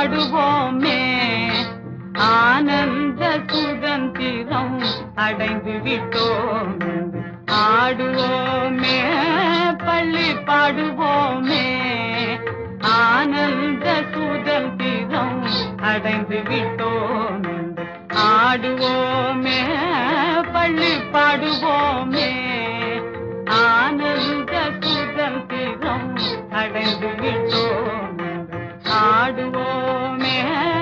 பாடுவோமே ஆனந்த சுதந்திரம் அடைந்து விட்டோம் ஆடுவோமே பள்ளி பாடுவோமே ஆனந்த சுதந்திரம் அடைந்து விட்டோம் ஆடுவோமே பள்ளி பாடுவோமே ஆனந்த சுதந்திரம் அடைந்து விட்டோம் ஆடுவோமே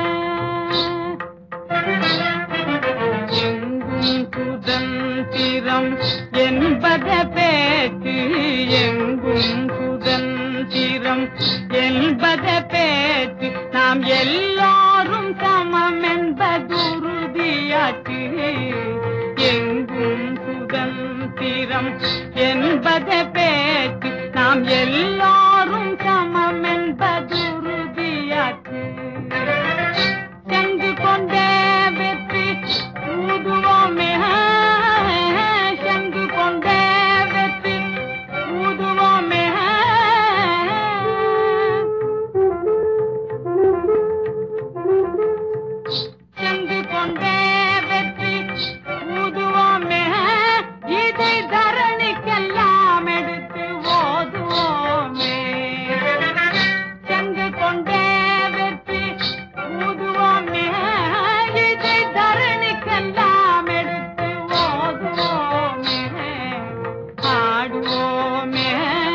எங்கும் சுதந்திரம் என்பத பேச்சு எங்கும் சுதந்திரம் என்பத பேச்சு நாம் எல்லாரும் சமம் என்பதுறுதியாச்சு எங்கும் சுதந்திரம் என்பத பேச்சு நாம் எல்லாரும் சமம் என்பதுறுதியாச்சு சென்று கொண்டே வெற்றி ஊதுவோமே சென்று கொண்டே வெற்றி ஊதுவோமே சென்று கொண்டே வெற்றி ஊதுவோமே இதை தரணிக்கெல்லாம் எடுத்து ஓதுவோமே சென்று கொண்டே வெற்றி ஊதுவோமே இதை தரணிக்கெல்லாம் எடுத்து ஓதுவோமே ஆடுவோமே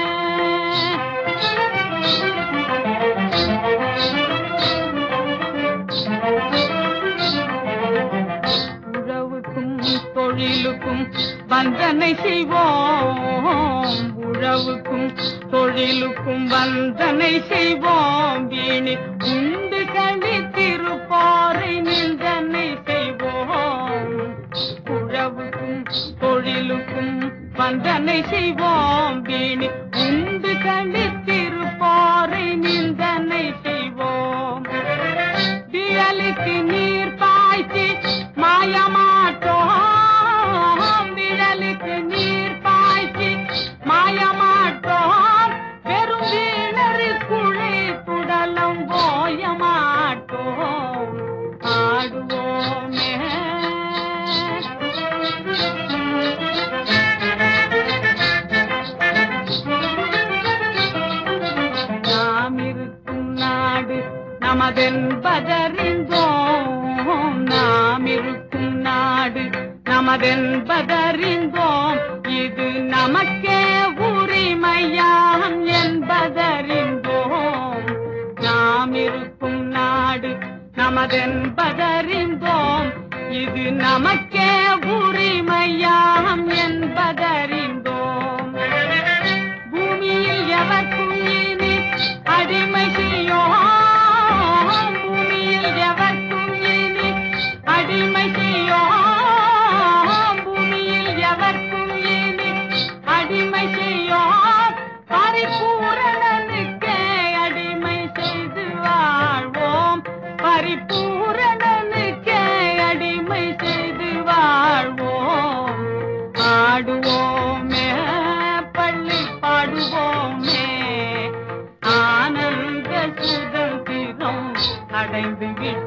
உழவுக்கும் தொழிலுக்கும் வந்தனை செய்வோம் உழவுக்கும் தொழிலுக்கும் வந்தனை செய்வோம் வீணி உண்டு களி திருப்பாறை நிந்தனை செய்வோம் உழவுக்கும் தொழிலுக்கும் வந்தனை செய்வோம் வீணி உண்டு களி திருப்பாறை நிந்தனை செய்வோம் விழலுக்கு நீர் பாய்ச்சி மாயமாட்டோம் விழலுக்கு நீர் பாய்ச்சி மாயமாட்டோம் வெறும் வீணறி குழி குடலம் போய மாட்டோம் ஆடுவோமே நாம் இருக்கும் நாடு நமதென்பதறிந்தோம் நாம் இருக்கும் நாடு நமதென்பதறிந்தோம் இது நமக்கே உரிமையாம் என்பதறிந்தோம் நாம் இருக்கும் நாடு நமதென்பதறிந்தோம் இது நமக்கே உரிமையாம் என்பதறிந்தோம் பூமியில் எவர்க்கும் இனி அடிமை செய்யோம் பூமியில் எவர்க்கும் இனி அடிமை செய்யோம் பூமியில் எவர்க்கும் இனி அடிமை செய்யோம் பரிபூரணனுக்கே அடிமை செய்து வாழ்வோம் பரிபூரணனுக்கே அடிமை செய்து வாழ்வோம் ஆடுவோமே பள்ளி பாடுவோமே ஆனந்த சுதந்திரம் அடைந்து விட்டோம்